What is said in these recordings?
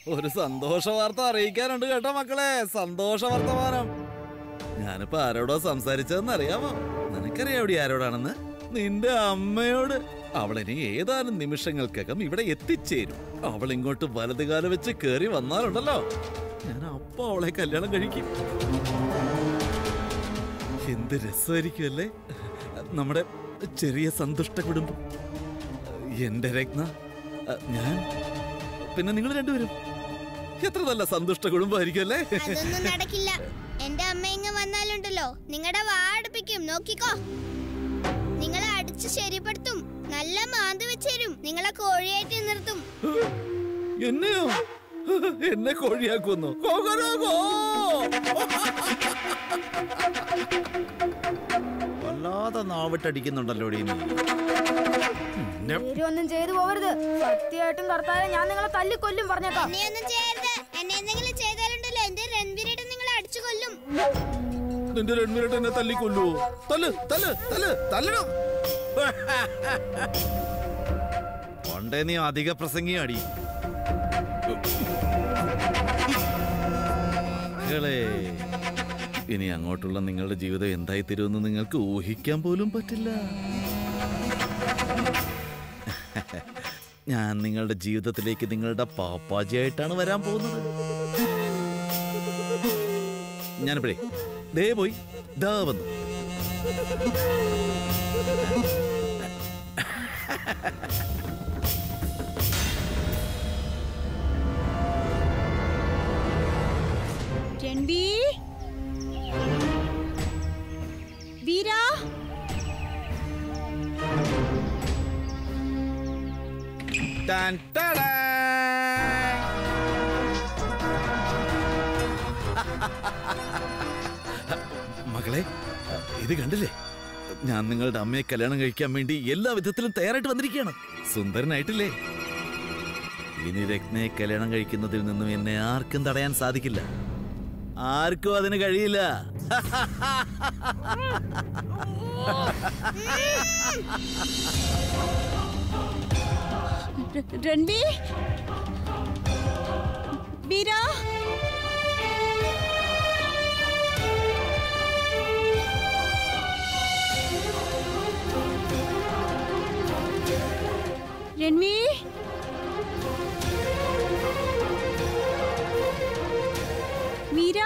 ഒരു സന്തോഷ വാർത്ത അറിയിക്കാനുണ്ട് കേട്ടോ മക്കളെ സന്തോഷ വർത്തമാനം ഞാനിപ്പോ ആരോടോ സംസാരിച്ചതെന്ന് അറിയാമോ നിനക്കറിയാവിടെ ആരോടാണെന്ന് നിന്റെ അമ്മയോട് അവളിനി ഏതാനും നിമിഷങ്ങൾക്കകം ഇവിടെ എത്തിച്ചേരും അവൾ ഇങ്ങോട്ട് വലതുകാലം വെച്ച് കേറി വന്നാലുണ്ടല്ലോ ഞാൻ അപ്പൊ അവളെ കല്യാണം കഴിക്കും എന്ത് രസമായിരിക്കും അല്ലേ നമ്മുടെ ചെറിയ സന്തുഷ്ട കുടുംബം എന്റെ രത്ന ഞാൻ പിന്നെ നിങ്ങൾ രണ്ടുപേരും എത്ര നല്ല സന്തുഷ്ട കുടുംബമായിരിക്കും അല്ലേ അതൊന്നും നടക്കില്ല എന്റെ അമ്മ ഇങ്ങ് വന്നാലുണ്ടല്ലോ നിങ്ങളുടെ വാ അടുപ്പിക്കും നോക്കിക്കോ നിങ്ങളെ അടിച്ച് ശരിപ്പെടുത്തും നല്ല മാന്ത് വെച്ചേരും നിങ്ങളെ കോഴിയായിട്ട് നിർത്തും എന്നെയോ എന്നെ കോഴിയാക്കുന്നു കൊകരാകോ. വല്ലാതെ നാവിട്ടടിക്കുന്നുണ്ടല്ലോ നീ എന്നെ ഒന്നും ചെയ്തു പോവരുത് സത്യമായിട്ടും കർത്താവെ ഞാൻ നിങ്ങളെ തല്ലിക്കൊല്ലും പറഞ്ഞേക്കാം എന്നെ ഒന്നും ചെയ്യരുത് എന്നെ എന്തെങ്കിലും ചെയ്താലുണ്ടല്ലോ എന്റെ രൺവീരേട്ടൻ നിങ്ങളെ അടിച്ചു കൊല്ലും നിന്റെ രൺവീരട്ട് എന്നെ തല്ലിക്കൊല്ലുവോ തല്ല് തല്ല് തല്ല് തല്ലണം പണ്ടേ നീ അധിക പ്രസംഗിയാടി മക്കളെ ഇനി അങ്ങോട്ടുള്ള നിങ്ങളുടെ ജീവിതം എന്തായി തരുമെന്ന് നിങ്ങൾക്ക് ഊഹിക്കാൻ പോലും പറ്റില്ല ഞാൻ നിങ്ങളുടെ ജീവിതത്തിലേക്ക് നിങ്ങളുടെ പാപ്പാജിയായിട്ടാണ് വരാൻ പോകുന്നത് ഞാനിപ്പോഴേ ദേ പോയി ദാ വന്നു രൺവീ വീര ടാൻ ടാടാ. മകളെ ഇത് കണ്ടില്ലേ ഞാൻ നിങ്ങളുടെ അമ്മയെ കല്യാണം കഴിക്കാൻ വേണ്ടി എല്ലാ വിധത്തിലും തയ്യാറായിട്ട് വന്നിരിക്കുകയാണ് സുന്ദരനായിട്ടില്ലേ ഇനി രത്നയെ കല്യാണം കഴിക്കുന്നതിൽ നിന്നും എന്നെ ആർക്കും തടയാൻ സാധിക്കില്ല ആർക്കും അതിന് കഴിയില്ല ര- രൺവീ വീര രൺവീ വീര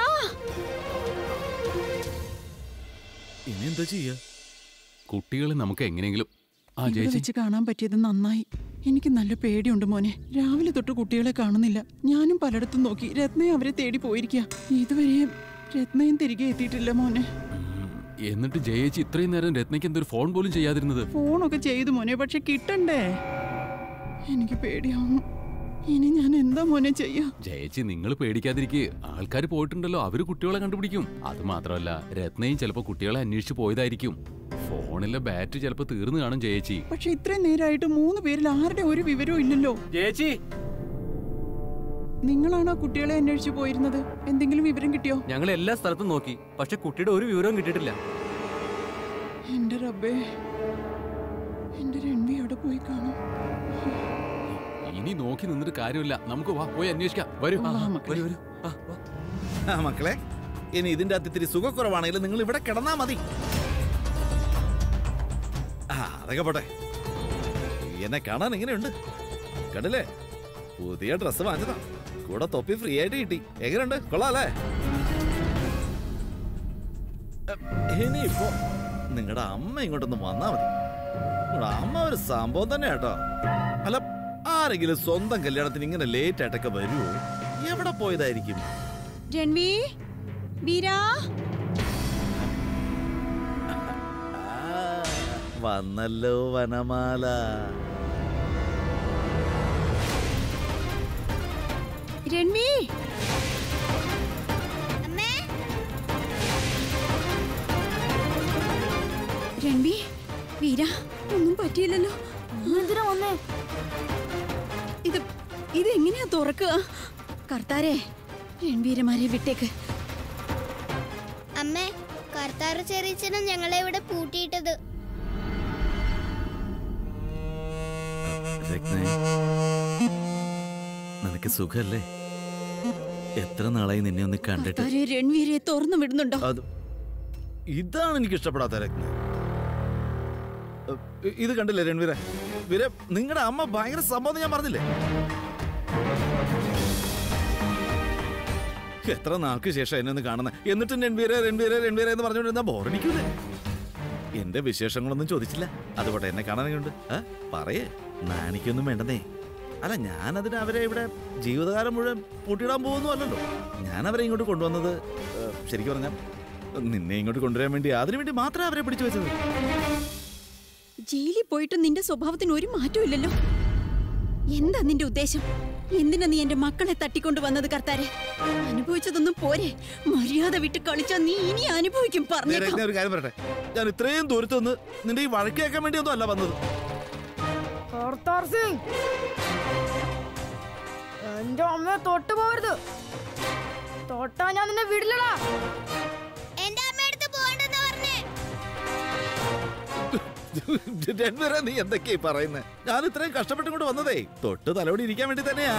ഇനി എന്താ ചെയ്യാ കുട്ടികളെ നമുക്ക് എങ്ങനെയെങ്കിലും ആ ഇവിടെ ചേച്ചി വെച്ച് കാണാൻ പറ്റിയത് നന്നായി എനിക്ക് നല്ല പേടിയുണ്ട് മോനെ രാവിലെ തൊട്ട് കുട്ടികളെ കാണുന്നില്ല ഞാനും പലയിടത്തും നോക്കി രത്നയെ അവരെ തേടി പോയിരിക്കുക ഇതുവരെയും രത്നയും തിരികെ എത്തിയിട്ടില്ല മോനെ ഉം, എന്നിട്ട് ജയേച്ചി ഇത്രയും നേരം രത്നയ്ക്ക് എന്തൊരു ഫോൺ പോലും ചെയ്യാതിരുന്നത് ഫോണൊക്കെ ചെയ്തു മോനെ പക്ഷെ കിട്ടണ്ടേ എനിക്ക് പേടിയാവുന്നു ഇനി ഞാൻ എന്താ മോനെ ചെയ്യാ ജയേച്ചി നിങ്ങൾ പേടിക്കാതിരിക്കുക ആൾക്കാർ പോയിട്ടുണ്ടല്ലോ അവര് കുട്ടികളെ കണ്ടുപിടിക്കും അത് മാത്രമല്ല രത്നയും ചിലപ്പോ കുട്ടികളെ അന്വേഷിച്ചു പോയതായിരിക്കും ഫോണിലെ ബാറ്ററി ചിലപ്പോ തീർന്നു കാണും ജയേച്ചി പക്ഷെ ഇത്രയും നേരമായിട്ട് മൂന്ന് പേരിൽ ആരുടെ ഒരു വിവരവും ഇല്ലല്ലോ ജയേച്ചി നിങ്ങളാണ് ആ കുട്ടികളെ അന്വേഷിച്ചു പോയിരുന്നത് എന്തെങ്കിലും വിവരം കിട്ടിയോ ഞങ്ങൾ എല്ലാ സ്ഥലത്തും നോക്കി പക്ഷെ കുട്ടിയുടെ ഒരു വിവരവും കിട്ടിയിട്ടില്ല എന്റെ റബ്ബേ എന്റെ രൺവി അവിടെ പോയി കാണും ഇനി നോക്കി നിന്നിട്ട് കാര്യമില്ല നമുക്ക് വാ പോയി അന്വേഷിക്കാം വരൂ വാ, മക്കളെ. വരൂ വരൂ ആ, വാ. ആ മക്കളെ ഇനി ഇതിന്റെ അകത്ത് ഇത്തിരി സുഖക്കുറവാണെങ്കിൽ നിങ്ങൾ ഇവിടെ കിടന്നാ മതി ആ അതൊക്കെ പോട്ടെ എന്നെ കാണാൻ എങ്ങനെയുണ്ട് കണ്ടില്ലേ പുതിയ ഡ്രസ്സ് വാങ്ങിച്ചതാ കൂടെ തൊപ്പി ഫ്രീ ആയിട്ട് കിട്ടി എങ്ങനെയുണ്ട് കൊള്ളാല്ലേ ഇനിയിപ്പോ നിങ്ങളുടെ അമ്മ ഇങ്ങോട്ടൊന്ന് വന്നാ മതി നിങ്ങളുടെ അമ്മ ഒരു സംഭവം തന്നെ കേട്ടോ അല്ല ആരെങ്കിലും സ്വന്തം കല്യാണത്തിന് ഇങ്ങനെ ലേറ്റ് ആയിട്ടൊക്കെ വരുമോ എവിടെ പോയതായിരിക്കും രൺവീ വീര ആ, വന്നല്ലോ വനമാല രൺവീ അമ്മേ രൺവീ വീര ഒന്നും പറ്റിയില്ലല്ലോ എന്തിനാ വന്നേ ഇത് ഇത് എങ്ങനെയാ തുറക്കുക കർത്താരെ രൺവീരമാരെ വിട്ടേക്ക് അമ്മേ കർത്താറ് ചെറിയച്ഛനും ഞങ്ങളെ ഇവിടെ പൂട്ടിയിട്ടത് രത്നേ നിനക്ക് സുഖല്ലേ എത്ര നാളായി നിന്നെ ഒന്ന് കണ്ടിട്ട് കർത്താരെ രൺവീരെ തുറന്നു വിടുന്നുണ്ടോ അത് ഇതാണ് എനിക്ക് ഇഷ്ടപ്പെടാത്ത രത്ന ഇത് കണ്ടില്ലേ രൺവീര വീര നിങ്ങളുടെ അമ്മ ഭയങ്കര സംഭവം ഞാൻ പറഞ്ഞില്ലേ എത്ര നാൾക്ക് ശേഷം എന്നെ ഒന്ന് കാണുന്നത് എന്നിട്ടും രൺവീര രൺവീര രൺവീര എന്ന് പറഞ്ഞുകൊണ്ടിരുന്ന ബോറടിക്കൂലേ എന്റെ വിശേഷങ്ങളൊന്നും ചോദിച്ചില്ല അതുപോലെ എന്നെ കാണാനുണ്ട് ആ പറയേ നാണിക്കൊന്നും വേണ്ടതേ അല്ല ഞാനതിന് അവരെ ഇവിടെ ജീവിതകാലം മുഴുവൻ പൂട്ടിയിടാൻ പോകുന്നു അല്ലല്ലോ ഞാൻ അവരെ ഇങ്ങോട്ട് കൊണ്ടുവന്നത് ഏ, ശരിക്കും പറഞ്ഞാൽ നിന്നെ ഇങ്ങോട്ട് കൊണ്ടുവരാൻ വേണ്ടി അതിനു വേണ്ടി മാത്രമേ അവരെ പിടിച്ചു വെച്ചത് ജയിലിൽ പോയിട്ട് നിന്റെ സ്വഭാവത്തിന് ഒരു മാറ്റവും ഇല്ലല്ലോ എന്താ നിന്റെ ഉദ്ദേശം എന്തിനാ നീ എന്റെ മക്കളെ തട്ടിക്കൊണ്ട് വന്നത് കർത്താരെ അനുഭവിച്ചതൊന്നും പോരെ മര്യാദ വിട്ട് കളിച്ചാ നീ ഇനി അനുഭവിക്കും നേരെ പറഞ്ഞേക്കാം ഞാൻ ഒരു കാര്യം പറയട്ടെ ഞാൻ ഇത്രയും ദൂരത്ത് നിന്ന് നിന്റെ ഈ വഴക്ക് കേൾക്കാൻ വേണ്ടി ഒന്നും അല്ല വന്നത് കർത്താർ സിംഗ് എന്റെ അമ്മയെ തൊട്ടു പോകരുത് തൊട്ടാ ഞാൻ നിന്നെ വിടില്ലടാ എന്റെ അമ്മയടുത്ത് പോകണ്ടെന്ന് പറഞ്ഞേ രണ്ടുപേരെ നീ എന്തൊക്കെയാ പറയുന്നത് ഞാൻ ഇത്രയും കഷ്ടപ്പെട്ടും കൊണ്ട് വന്നതേ തൊട്ട് തലോടി ഇരിക്കാൻ വേണ്ടി തന്നെയാ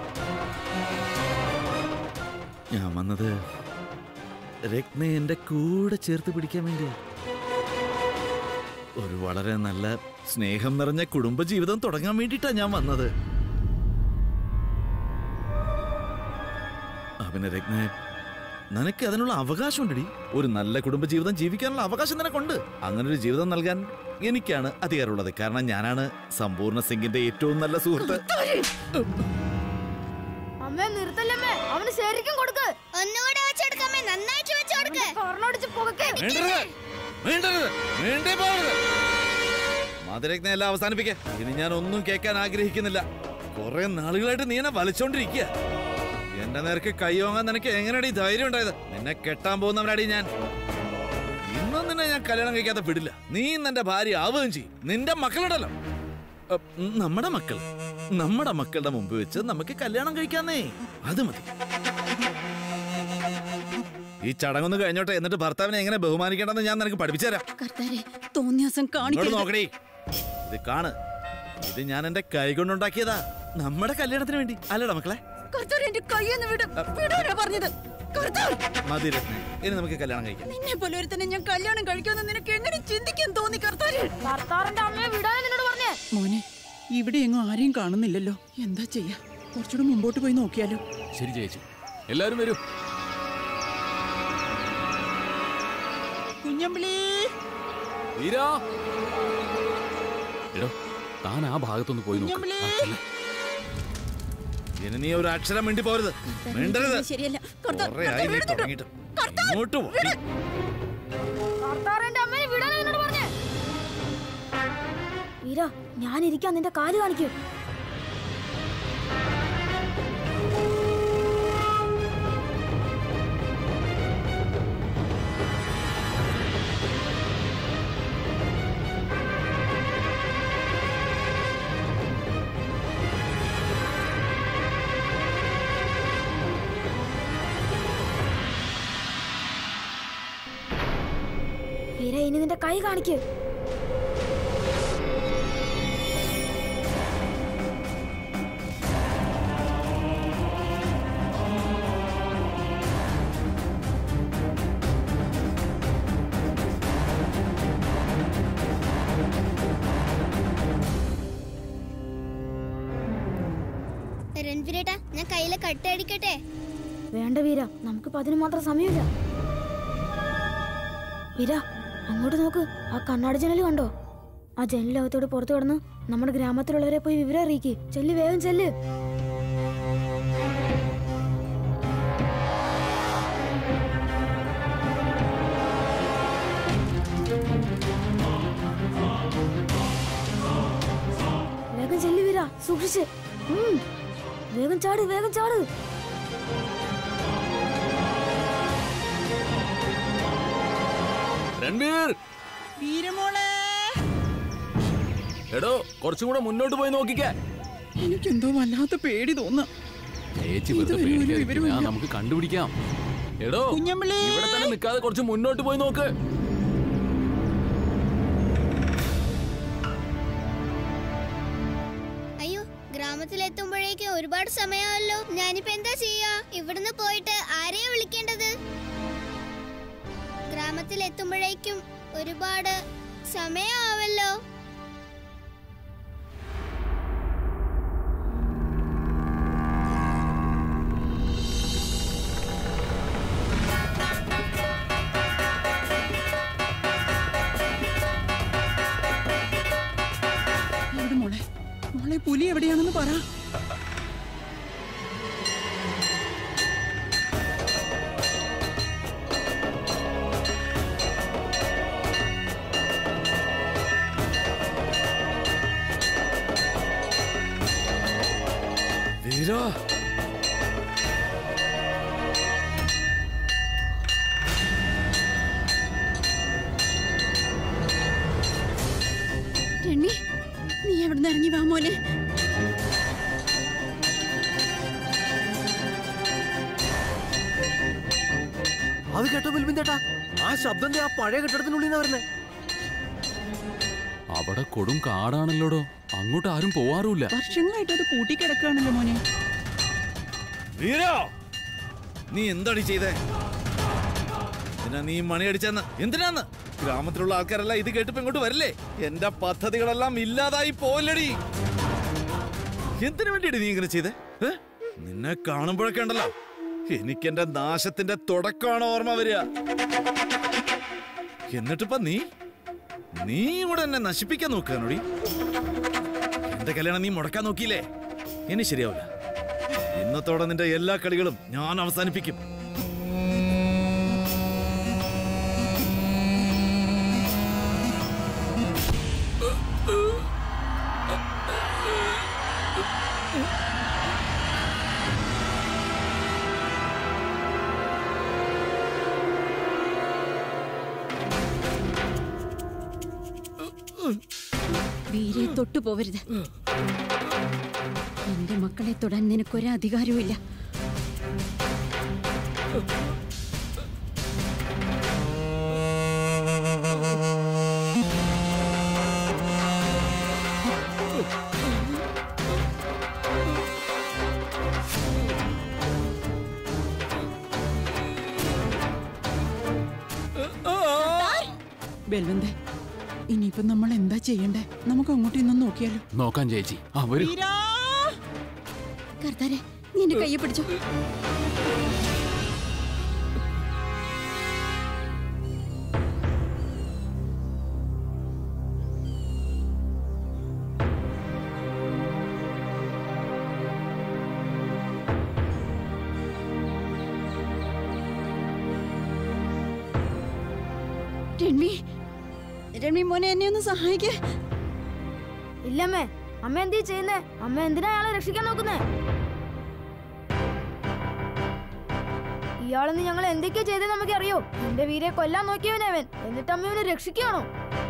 ഞാൻ വന്നത് രത്ന എന്റെ കൂടെ ചേർത്ത് പിടിക്കാൻ വേണ്ടിയാ ഒരു വളരെ നല്ല സ്നേഹം നിറഞ്ഞ കുടുംബജീവിതം തുടങ്ങാൻ വേണ്ടിയിട്ടാ ഞാൻ വന്നത് അവന് രത്ന നിനക്ക് അതിനുള്ള അവകാശം ഉണ്ടടി ഒരു നല്ല കുടുംബജീവിതം ജീവിക്കാനുള്ള അവകാശം നിനക്കുണ്ട് അങ്ങനെ ഒരു ജീവിതം നൽകാൻ എനിക്കാണ് അധികാരമുള്ളത് കാരണം ഞാനാണ് സമ്പൂർണ്ണ സിംഗിന്റെ ഏറ്റവും നല്ല സുഹൃത്ത് അമ്മേ നിർത്തല്ലമ്മേ അവന് ശരിക്കും കൊടുക്ക് ഒന്നുകൂടെ വെച്ചെടുക്കാമേ നന്നായിട്ട് വെച്ചെടുക്ക് കൊറോണടിച്ച് പുകക്കെ വേണ്ടരുത്, വേണ്ടരുത്, വേണ്ടേ പോകരുത്. മധുരജ്ഞ എല്ലാം അവസാനിപ്പിക്ക ഇനി ഞാൻ ഒന്നും കേൾക്കാൻ ആഗ്രഹിക്കുന്നില്ല കുറെ നാളുകളായിട്ട് നീ എന്നെ വലിച്ചോണ്ടിരിക്കുക എന്റെ നേർക്ക് കൈയോങ്ങാൻ നിനക്ക് എങ്ങനെയാടി ധൈര്യം ഉണ്ടായത് നിന്നെ കെട്ടാൻ പോകുന്നവനാടി ഞാൻ ഇന്നും നിന്നെ ഞാൻ കല്യാണം കഴിക്കാതെ വിടില്ല നീ ഇന്ന് എന്റെ ഭാര്യ ആവുകയും ചെയ്യും നിന്റെ മക്കളുണ്ടല്ലോ അ, നമ്മുടെ മക്കൾ നമ്മുടെ മക്കളുടെ മുമ്പ് വെച്ച് നമുക്ക് കല്യാണം കഴിക്കാന്നേ അത് മതി ഈ ചടങ്ങൊന്ന് കഴിഞ്ഞോട്ടെ എന്നിട്ട് ഭർത്താവിനെ എങ്ങനെ ബഹുമാനിക്കേണ്ടെന്ന് ഞാൻ നിനക്ക് പഠിപ്പിച്ചു തരാം കർത്താരെ തോന്നിയാസം ഇങ്ങോട്ട് കാണിക്കരുത് നോക്കടി ഇത് കാണ് ഇത് ഞാൻ എന്റെ കൈ കൊണ്ടുണ്ടാക്കിയതാ നമ്മുടെ കല്യാണത്തിന് വേണ്ടി അല്ലടാ മക്കളെ കർത്താരെ എന്റെ കയ്യെന്ന് വിട് വിടാനാ പറഞ്ഞത് കർത്താർ മതി രത്ന ഇനി നമുക്ക് കല്യാണം കഴിക്കാം നിന്നെ പോലെ ഒരുത്തനെ ഞാൻ കല്യാണം കഴിക്കുമെന്ന് നിനക്ക് എങ്ങനെ ചിന്തിക്കാൻ തോന്നി കർത്താരെ ഭർത്താറിന്റെ അമ്മയെ വിടാൻ നിന്നോട് പറഞ്ഞേ മോനെ ഇവിടെ എങ്ങും ആരെയും കാണുന്നില്ലല്ലോ എന്താ ചെയ്യാ കുറച്ചുകൂടെ മുമ്പോട്ട് പോയി നോക്കിയാലോ ശരി ചേച്ചി എല്ലാരും വരൂ കുഞ്ഞമ്പിളി വീരാ എടോ താൻ ആ ഭാഗത്തൊന്ന് പോയി നോക്ക് കുഞ്ഞമ്പിളി. ആ, ചെല്ല്. ഇനി നീ ഒരു അക്ഷരം വേണ്ടി പോരുത് മിണ്ടരുത് ഇത് ശരിയല്ല കർത്താർ കുറെ ആയി കർത്താർ നീ വിടുന്നുണ്ടോ? തുടങ്ങിയിട്ട് ഇങ്ങോട്ട് പോ. ഭർത്താറിന്റെ അമ്മയെ വിടാൻ നിന്നോട് പറഞ്ഞേ വീര ഞാൻ ഇരിക്കാൻ നിന്റെ കാല് കാണിക്കൂ വീര ഇനി നിന്റെ കൈ കാണിക്കൂ രൺവീരേട്ടാ ഞാൻ കയ്യിലെ കട്ടടിക്കട്ടെ വേണ്ട വീര നമുക്കിപ്പോ അതിന് മാത്രം സമയമില്ല വീര അങ്ങോട്ട് നോക്ക് ആ കണ്ണാടി ജനൽ കണ്ടോ ആ ജനലകത്തോട് പുറത്തു കിടന്ന് നമ്മുടെ ഗ്രാമത്തിലുള്ളവരെ പോയി വിവരം അറിയിക്ക് ചെല്ല് വേഗം ചെല്ല് വേഗം ചെല്ല് വീര സൂക്ഷിച്ച് ഉം. വേഗം ചാട് വേഗം ചാട് രൺവീർ വീരമോളെ എടോ കുറച്ചും കൂടെ മുന്നോട്ട് പോയി നോക്കിക്കേ എനിക്കെന്തോ വല്ലാത്ത പേടി തോന്നുക ചേച്ചി വെറുതെ ഇതുവരെ ഒരു പേടിക്കാതിരിക്ക്. വിവരവുമില്ല. ആ, നമുക്ക് കണ്ടുപിടിക്കാം എടോ കുഞ്ഞമ്പിളി. ഇവിടെ തന്നെ നിൽക്കാതെ കുറച്ച് മുന്നോട്ട് പോയി നോക്ക് അയ്യോ ഗ്രാമത്തിലെത്തുമ്പോഴേക്കും ഒരുപാട് സമയമല്ലോ ഞാനിപ്പോ എന്താ ചെയ്യാ ഇവിടുന്ന് പോയിട്ട് ആരെയാ വിളിക്കേണ്ടത് ഗ്രാമത്തിൽ എത്തുമ്പോഴേക്കും ഒരുപാട് സമയമാവല്ലോ എവിടെ മോളെ മോളെ പുലി എവിടെയാണെന്ന് പറ വീര രണ്ണി നീ എവിടുന്ന് ഇറങ്ങി വാ മോനെ അത് കേട്ടോ ബിൽബിൻ ചേട്ടാ ആ ശബ്ദം ദേ ആ പഴയ കെട്ടിടത്തിനുള്ളിൽ നിന്ന് വരുന്നേ അവിടെ കൊടും കാടാണല്ലോടോ അങ്ങോട്ട് ആരും പോവാറുമില്ല വർഷങ്ങളായിട്ട് അത് പൂട്ടിക്കിടക്കുകയാണല്ലോ മോനെ വീര നീ എന്താടി ചെയ്തേ എന്തിനാ നീ മണി അടിച്ചെന്ന് എന്തിനാന്ന് ഗ്രാമത്തിലുള്ള ആൾക്കാരെല്ലാം ഇത് കേട്ടിപ്പോ ഇങ്ങോട്ട് വരില്ലേ എന്റെ പദ്ധതികളെല്ലാം ഇല്ലാതായി പോയില്ലടി എന്തിനു വേണ്ടിയാണ് നീ ഇങ്ങനെ ചെയ്തേ ഏ? നിന്നെ കാണുമ്പോഴൊക്കെ ഉണ്ടല്ലോ എനിക്ക് എന്റെ നാശത്തിന്റെ തുടക്കമാണ് ഓർമ്മ വരിക എന്നിട്ടിപ്പ നീ നീ കൂടെ എന്നെ നശിപ്പിക്കാൻ നോക്കാനോടി എന്റെ കല്യാണം നീ മുടക്കാൻ നോക്കിയില്ലേ ഇനി ശരിയാവില്ല ഇന്നത്തോടെ നിന്റെ എല്ലാ കളികളും ഞാൻ അവസാനിപ്പിക്കും വീരെ തൊട്ടു പോവരുത് എന്റെ മക്കളെ തൊടാൻ നിനക്കൊരു അധികാരവുമില്ല ബെൽവന്തേ ഇനിയിപ്പോ നമ്മൾ എന്താ ചെയ്യണ്ടേ നമുക്ക് അങ്ങോട്ട് ഇന്നും നോക്കിയാലോ നോക്കാൻ ചേച്ചി അവര് കർത്താരെ നീ എന്റെ കയ്യെ പിടിച്ചു രൺവി രൺവി മോനെ എന്നെ ഒന്ന് സഹായിക്കേ ഇല്ലമ്മേ അമ്മ എന്തി ചെയ്യുന്നേ അമ്മ എന്തിനാ അയാളെ രക്ഷിക്കാൻ നോക്കുന്നേ ഇയാളെന്ന് ഞങ്ങൾ എന്തൊക്കെയാ ചെയ്തത് നമുക്ക് അറിയോ എന്റെ വീരെ കൊല്ലാൻ നോക്കിയവനവൻ എന്നിട്ട് അമ്മ ഇവനെ രക്ഷിക്കുകയാണോ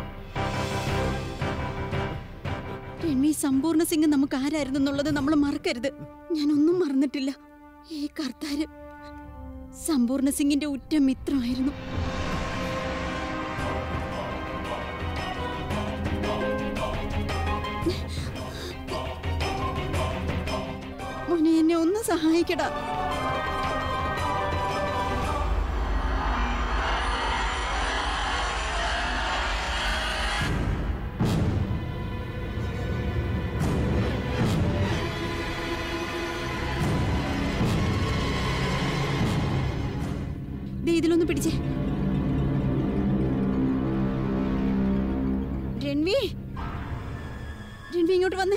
രൺവി സമ്പൂർണ്ണ സിംഗ് നമുക്ക് ആരായിരുന്നു എന്നുള്ളത് നമ്മൾ മറക്കരുത് ഞാനൊന്നും മറന്നിട്ടില്ല ഈ കർത്താര് സമ്പൂർണ്ണ സിംഗിന്റെ ഉറ്റ മിത്രമായിരുന്നു മോനെ എന്നെ ഒന്ന് സഹായിക്കടാ ദേ ഇതിലൊന്ന് പിടിച്ചേ രൺവി രൺവി ഇങ്ങോട്ട് വന്നേ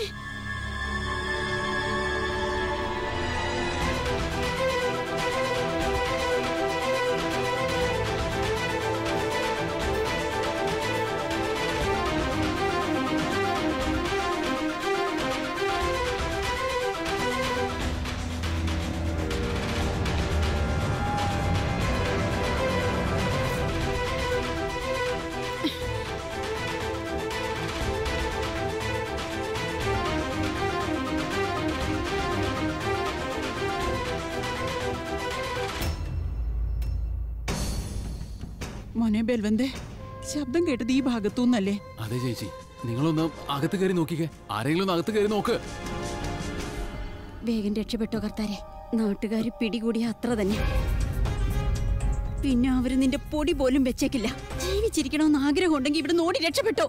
മോനെ ബെൽവന്തേ ശബ്ദം കേട്ടത് ഈ ഭാഗത്തുനിന്നല്ലേ അതെ ചേച്ചി നിങ്ങളൊന്ന് അകത്ത് കയറി നോക്കിക്കേ ആരെങ്കിലും ഒന്ന് അകത്ത് കയറി നോക്ക് വേഗം രക്ഷപ്പെട്ടോ കർത്താരെ നാട്ടുകാര് പിടികൂടിയ അത്ര തന്നെ പിന്നെ അവര് നിന്റെ പൊടി പോലും വെച്ചേക്കില്ല ജീവിച്ചിരിക്കണമെന്ന് ആഗ്രഹം ഉണ്ടെങ്കിൽ ഇവിടെ ഓടി രക്ഷപ്പെട്ടോ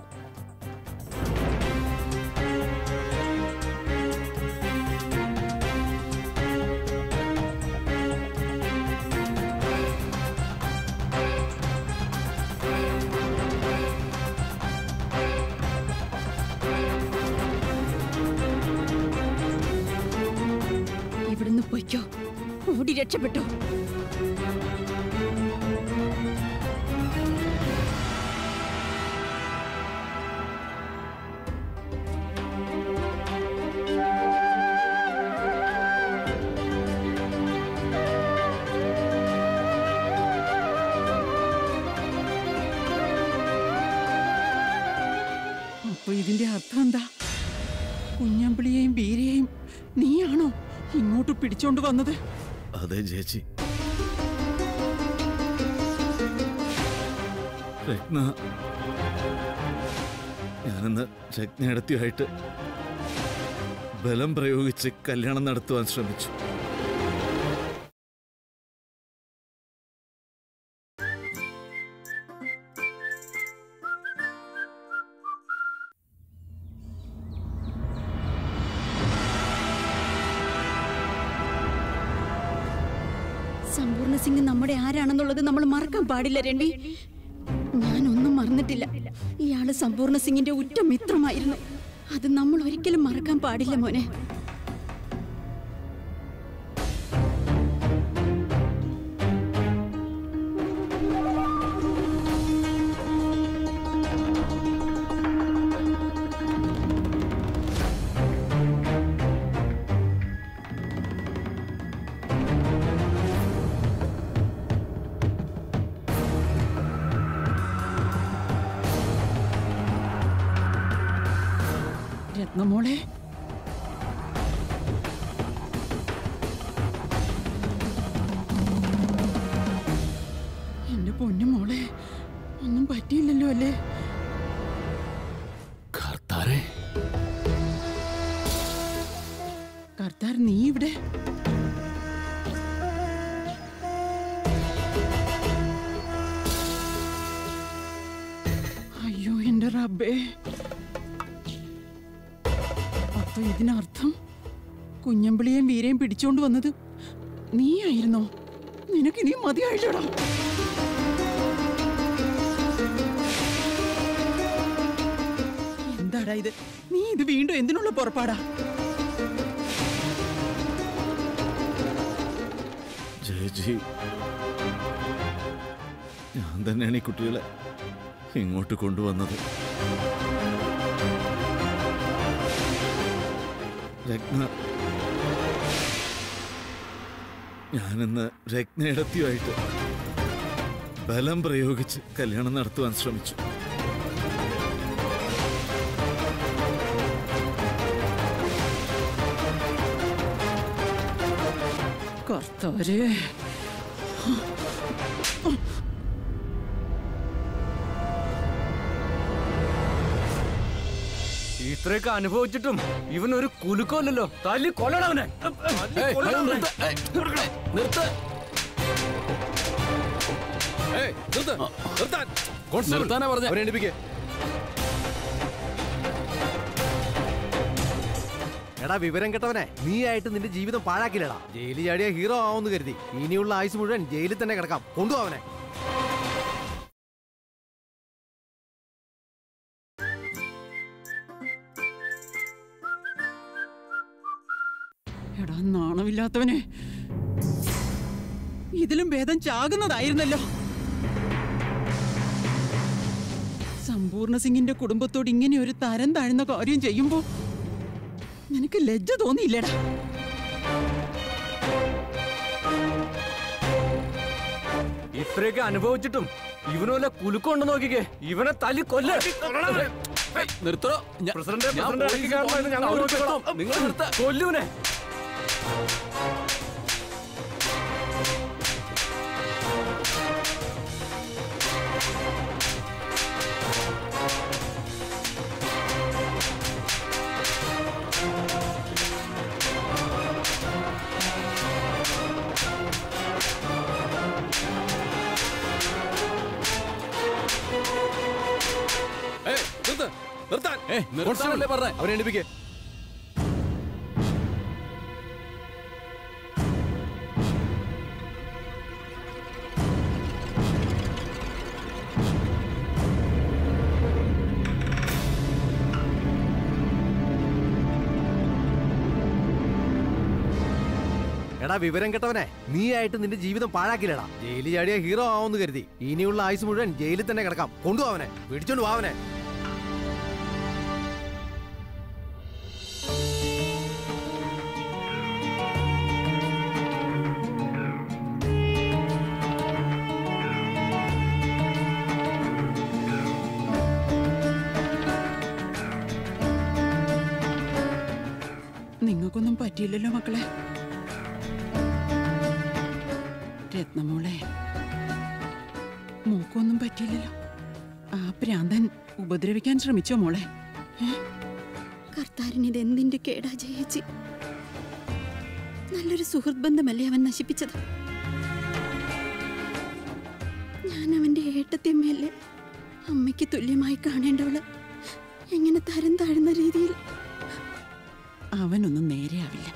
ഇവിടുന്ന് പൊയ്ക്കോ ഓടി രക്ഷപ്പെട്ടോ അപ്പൊ ഇതിന്റെ അർത്ഥം എന്താ കുഞ്ഞമ്പിളിയെയും ബീരയെയും നീയാണോ ഇങ്ങോട്ട് പിടിച്ചോണ്ട് വന്നത് അതെ ചേച്ചി രത്ന ഞാനിന്ന് രത്നയടത്തിയായിട്ട് ബലം പ്രയോഗിച്ച് കല്യാണം നടത്തുവാൻ ശ്രമിച്ചു സമ്പൂർണ്ണ സിംഗ് നമ്മുടെ ആരാണെന്നുള്ളത് നമ്മൾ മറക്കാൻ പാടില്ല രൺവി ഞാനൊന്നും മറന്നിട്ടില്ല ഇയാള് സമ്പൂർണ്ണ സിംഗിന്റെ ഉറ്റ മിത്രമായിരുന്നു അത് നമ്മൾ ഒരിക്കലും മറക്കാൻ പാടില്ല മോനെ രത്നമോളെ എന്റെ പൊന്നു മോളെ ഒന്നും പറ്റിയില്ലല്ലോ അല്ലേ കർത്താരെ കർത്താർ നീ ഇവിടെ അയ്യോ എന്റെ റബ്ബേ അപ്പൊ ഇതിനർത്ഥം കുഞ്ഞമ്പിളിയെയും വീരയും പിടിച്ചോണ്ട് വന്നത് നീയായിരുന്നോ നിനക്ക് ഇനിയും മതിയായില്ലടാ എന്താടാ ഇത് നീ ഇത് വീണ്ടും എന്തിനുള്ള പുറപ്പാടാ ചേച്ചി ഞാൻ തന്നെയാണ് ഈ കുട്ടികളെ ഇങ്ങോട്ട് കൊണ്ടുവന്നത് രത്ന ഞാനിന്ന് രത്നയിടത്തിയുമായിട്ട് ബലം പ്രയോഗിച്ച് കല്യാണം നടത്തുവാൻ ശ്രമിച്ചു കർത്താരേ ഇത്രയൊക്കെ അനുഭവിച്ചിട്ടും ഇവനൊരു കുലുക്കമില്ലല്ലോ തല്ലി കൊല്ലണവനെ ഏയ്, ഹലോ, നിർത്ത്. ഏയ്, നിർത്ത്. ഏയ്, നിർത്ത്. നിർത്താൻ. നിർത്താനാ പറഞ്ഞ അവരെ എണീപ്പിക്ക്. എടാ വിവരം കെട്ടവനെ നീ ആയിട്ട് നിന്റെ ജീവിതം പാഴാക്കില്ലടാ ജയിലിൽ ചാടിയ ഹീറോ ആവുമെന്ന് കരുതി ഇനിയുള്ള ആയുസ് മുഴുവൻ ജയിലിൽ തന്നെ കിടക്കാം കൊണ്ടുപോവനെ എടാ നാണമില്ലാത്തവനെ ഇതിലും ഭേദം ചാകുന്നതായിരുന്നല്ലോ സമ്പൂർണ്ണ സിംഗിന്റെ കുടുംബത്തോട് ഇങ്ങനെ ഒരു തരം താഴ്ന്ന കാര്യം ചെയ്യുമ്പോ നിനക്ക് ലജ്ജ തോന്നിയില്ലടാ ഇത്രയൊക്കെ അനുഭവിച്ചിട്ടും ഇവനോലെ കുലുക്കൊണ്ട് നോക്കിക്കേ ഇവനെ തല്ലി കൊല്ല നിർത്തോ പ്രസിഡന്റ് പ്രസിഡന്റ് ഇറക്കി കാണണമെന്ന് ഞങ്ങൾ നോക്കിക്കോളാം. നിങ്ങൾ നിർത്ത കൊല്ലുവനെ നിർത്താൻ ഏയ്, നിർത്താനല്ലേ പറഞ്ഞേ? അവരെ എണിപ്പിക്കേ എടാ വിവരം കെട്ടവനെ നീ ആയിട്ട് നിന്റെ ജീവിതം പാഴാക്കില്ലടാ ജയിലിൽ ചാടിയ ഹീറോ ആവുമെന്ന് കരുതി ഇനിയുള്ള ആയുസ് മുഴുവൻ ജയിലിൽ തന്നെ കിടക്കാം കൊണ്ടുപോവനെ പിടിച്ചോണ്ട് പോവനെ നിങ്ങൾക്കൊന്നും പറ്റിയില്ലല്ലോ മക്കളെ രത്നമോളെ മൂക്കൊന്നും പറ്റിയില്ലല്ലോ ആ പ്രാന്തൻ ഉപദ്രവിക്കാൻ ശ്രമിച്ചോ മോളെ കർത്താരന് ഇത് എന്തിന്റെ കേടാ ജയിച്ചി നല്ലൊരു സുഹൃത്ത് ബന്ധമല്ലേ അവൻ നശിപ്പിച്ചത് ഞാൻ അവന്റെ ഏട്ടത്തിയമ്മയല്ലേ അമ്മയ്ക്ക് തുല്യമായി കാണേണ്ടവള് എങ്ങനെ തരം താഴ്ന്ന രീതിയിൽ അവനൊന്നും നേരെയാവില്ല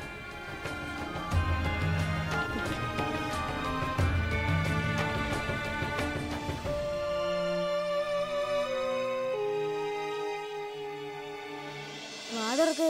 വാതിറക്ക്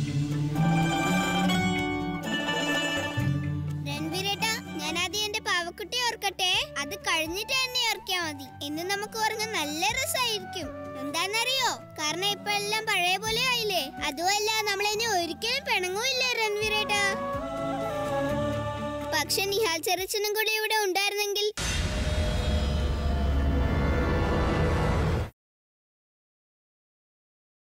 രൺവീരേട്ടാ ഞാൻ ആദ്യം എന്റെ പാവക്കുട്ടി ഓർക്കട്ടെ അത് കഴിഞ്ഞിട്ട് എന്നെ ഓർക്കാ മതി ഇന്ന് നമുക്ക് ഉറങ്ങാൻ നല്ല രസമായിരിക്കും എന്താന്നറിയോ കാരണം ഇപ്പൊ എല്ലാം പഴയ പോലെ ആയില്ലേ അതുമല്ല നമ്മൾ ഇനി ഒരിക്കലും പിണങ്ങുമില്ലേ രൺവീരേട്ടാ പക്ഷെ നിഹാൽ ചെറിച്ചനും കൂടി ഇവിടെ ഉണ്ടായിരുന്നെങ്കിൽ